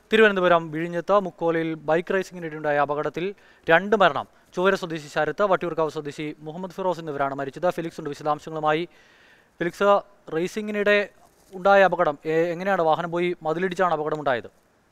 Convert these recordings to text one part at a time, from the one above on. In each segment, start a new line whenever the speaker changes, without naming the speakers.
തിരുവനന്തപുരം വിഴിഞ്ഞത്ത് മുക്കോലയിൽ ബൈക്ക് റേസിംഗിനിടെയുണ്ടായ അപകടത്തിൽ രണ്ട് മരണം ചൊവ്വര സ്വദേശി ശരത്ത് വട്ടിയൂർക്കാവ് സ്വദേശി മുഹമ്മദ് ഫിറോസ് എന്നിവരാണ് മരിച്ചത് ഫിലിക്സ് ഉണ്ട് വിശദാംശങ്ങളുമായി ഫിലിക്സ് റേസിംഗിനിടെ ഉണ്ടായ അപകടം എ- എങ്ങനെയാണ് വാഹനം പോയി മതിലിടിച്ചാണ് അപകടം ഉണ്ടായത്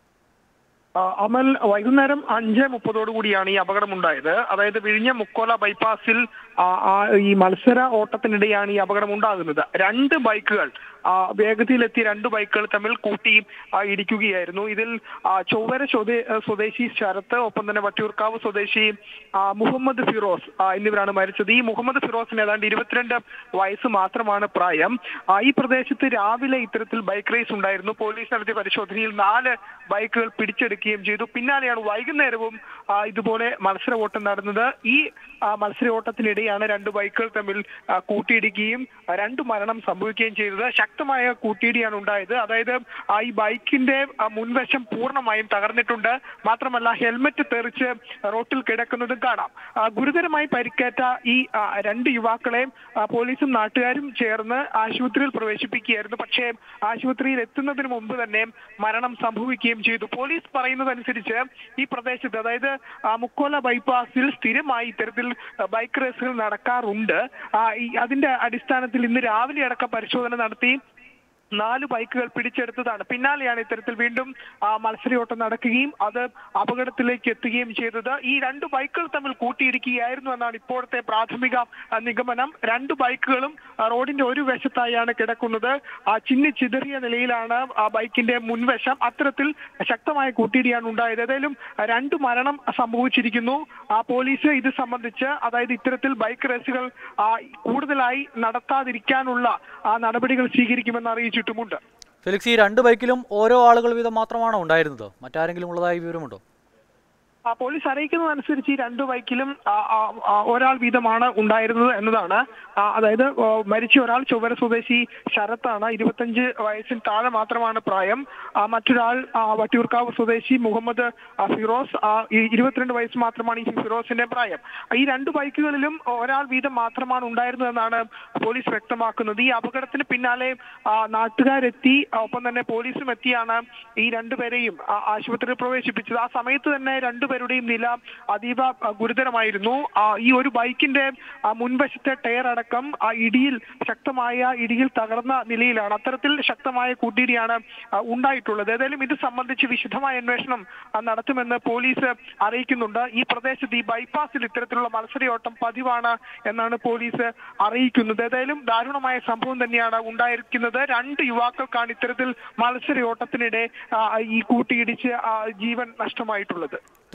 ആ, അമൽ വൈകുന്നേരം അഞ്ച് മുപ്പതോടു കൂടിയാണ് ഈ അപകടം ഉണ്ടായത് അതായത് വിഴിഞ്ഞ മുക്കോല ബൈപ്പാസിൽ ആ, ആ, ഈ മത്സര ഓട്ടത്തിനിടെയാണ് ഈ അപകടം ഉണ്ടാകുന്നത് രണ്ട് ബൈക്കുകൾ ആ, വേഗതയിലെത്തിയ രണ്ട് ബൈക്കുകൾ തമ്മിൽ കൂട്ടി ആ, ഇടിക്കുകയായിരുന്നു ഇതിൽ ആ, ചൊവ്വര സ്വദേ- സ്വദേശി ശരത്ത് ഒപ്പം തന്നെ വട്ടിയൂർക്കാവ് സ്വദേശി ആ, മുഹമ്മദ് ഫിറോസ് ആ, എന്നിവരാണ് മരിച്ചത് ഈ മുഹമ്മദ് ഫിറോസിന് ഏതാണ്ട് ഇരുപത്തിരണ്ട് വയസ്സ് മാത്രമാണ് പ്രായം ആ, ഈ പ്രദേശത്ത് രാവിലെ ഇത്തരത്തിൽ ബൈക്ക് റേസ് ഉണ്ടായിരുന്നു പോലീസ് നടത്തിയ പരിശോധനയിൽ നാല് ബൈക്കുകൾ പിടിച്ചെടുക്കുകയും ചെയ്തു പിന്നാലെയാണ് വൈകുന്നേരവും ആ, ഇതുപോലെ മത്സര ഓട്ടം നടന്നത് ഈ ആ, മത്സര ഓട്ടത്തിനിടെയാണ് രണ്ട് ബൈക്കുകൾ തമ്മിൽ ആ, കൂട്ടിയിടിക്കുകയും ആ, രണ്ട് മരണം സംഭവിക്കുകയും ചെയ്തത് ശക്തമായ കൂട്ടിയിടിയാണ് ഉണ്ടായത് അതായത് ആ, ഈ ബൈക്കിന്റെ ആ, മുൻവശം പൂർണ്ണമായും തകർന്നിട്ടുണ്ട് മാത്രമല്ല ഹെൽമറ്റ് തെറിച്ച് റോട്ടിൽ കിടക്കുന്നതും കാണാം ആ, ഗുരുതരമായി പരിക്കേറ്റ ഈ ആ, രണ്ട് യുവാക്കളെ ആ, പോലീസും നാട്ടുകാരും ചേർന്ന് ആശുപത്രിയിൽ പ്രവേശിപ്പിക്കുകയായിരുന്നു പക്ഷേ ആശുപത്രിയിൽ എത്തുന്നതിന് മുമ്പ് തന്നെ മരണം സംഭവിക്കുകയും ചെയ്തു പോലീസ് പറയുന്നതനുസരിച്ച് ഈ പ്രദേശത്ത് അതായത് ആ, മുക്കോല ബൈപ്പാസിൽ സ്ഥിരമായി ഇത്തരത്തിൽ ആ, ബൈക്ക് റേസുകൾ നടക്കാറുണ്ട് ആ, ഈ അതിന്റെ അടിസ്ഥാനത്തിൽ ഇന്ന് രാവിലെ അടക്കം പരിശോധന നടത്തി നാല് ബൈക്കുകൾ പിടിച്ചെടുത്തതാണ് പിന്നാലെയാണ് ഇത്തരത്തിൽ വീണ്ടും ആ, മത്സരയോട്ടം നടക്കുകയും അത് അപകടത്തിലേക്ക് എത്തുകയും ചെയ്തത് ഈ രണ്ട് ബൈക്കുകൾ തമ്മിൽ കൂട്ടിയിടിക്കുകയായിരുന്നു എന്നാണ് ഇപ്പോഴത്തെ പ്രാഥമിക ആ, നിഗമനം രണ്ട് ബൈക്കുകളും ആ, റോഡിന്റെ ഒരു വശത്തായാണ് കിടക്കുന്നത് ആ, ചിന്നി ചിതറിയ നിലയിലാണ് ആ ബൈക്കിന്റെ മുൻവശം അത്തരത്തിൽ ശക്തമായ കൂട്ടിയിടിയാണ് ഉണ്ടായത് ഏതായാലും രണ്ട് മരണം സംഭവിച്ചിരിക്കുന്നു ആ പോലീസ് ഇത് സംബന്ധിച്ച് അതായത് ഇത്തരത്തിൽ ബൈക്ക് റേസുകൾ ആ, കൂടുതലായി നടത്താതിരിക്കാനുള്ള ആ നടപടികൾ സ്വീകരിക്കുമെന്ന് അറിയിച്ചിട്ടുമുണ്ട്
ഫിലിക്സ് ഈ രണ്ട് ബൈക്കിലും ഓരോ ആളുകൾ വീതം മാത്രമാണോ ഉണ്ടായിരുന്നത് മറ്റാരെങ്കിലും ഉള്ളതായി വിവരമുണ്ടോ
ആ പോലീസ് അറിയിക്കുന്നതനുസരിച്ച് ഈ രണ്ട് ബൈക്കിലും ആ, ആ, ആ, ഒരാൾ വീതമാണ് ഉണ്ടായിരുന്നത് എന്നതാണ് ആ, അതായത് ആ, മരിച്ച ഒരാൾ ചൊവ്വര സ്വദേശി ശരത്താണ് ഇരുപത്തഞ്ച് വയസ്സിന് താഴെ മാത്രമാണ് പ്രായം ആ, മറ്റൊരാൾ ആ, വട്ടിയൂർക്കാവ് സ്വദേശി മുഹമ്മദ് ആ, ഫിറോസ് ആ, ഈ ഇരുപത്തിരണ്ട് വയസ്സ് മാത്രമാണ് ഈ ഫിറോസിന്റെ പ്രായം ഈ രണ്ട് ബൈക്കുകളിലും ഒരാൾ വീതം മാത്രമാണ് ഉണ്ടായിരുന്നതെന്നാണ് പോലീസ് വ്യക്തമാക്കുന്നത് ഈ അപകടത്തിന് പിന്നാലെ ആ, നാട്ടുകാരെത്തി ആ, ഒപ്പം തന്നെ പോലീസും എത്തിയാണ് ഈ രണ്ടുപേരെയും ആ, ആശുപത്രിയിൽ പ്രവേശിപ്പിച്ചത് ആ സമയത്ത് തന്നെ രണ്ടുപേരുടെയും നില അതീവ ആ, ഗുരുതരമായിരുന്നു ആ, ഈ ഒരു ബൈക്കിന്റെ ആ, മുൻവശത്തെ ടയർ അടക്കം ആ ഇടിയിൽ ശക്തമായ ഇടിയിൽ തകർന്ന നിലയിലാണ് അത്തരത്തിൽ ശക്തമായ കൂട്ടിയിടിയാണ് ആ, ഉണ്ടായിട്ടുള്ളത് ഏതായാലും ഇത് സംബന്ധിച്ച് വിശദമായ അന്വേഷണം ആ, നടത്തുമെന്ന് പോലീസ് അറിയിക്കുന്നുണ്ട് ഈ പ്രദേശത്ത് ഈ ബൈപ്പാസിൽ ഇത്തരത്തിലുള്ള മത്സരയോട്ടം പതിവാണ് എന്നാണ് പോലീസ് അറിയിക്കുന്നത് ഏതായാലും ദാരുണമായ സംഭവം തന്നെയാണ് ഉണ്ടായിരിക്കുന്നത് രണ്ട് യുവാക്കൾക്കാണ് ഇത്തരത്തിൽ മത്സരയോട്ടത്തിനിടെ ആ, ഈ കൂട്ടിയിടിച്ച് ആ, ജീവൻ നഷ്ടമായിട്ടുള്ളത്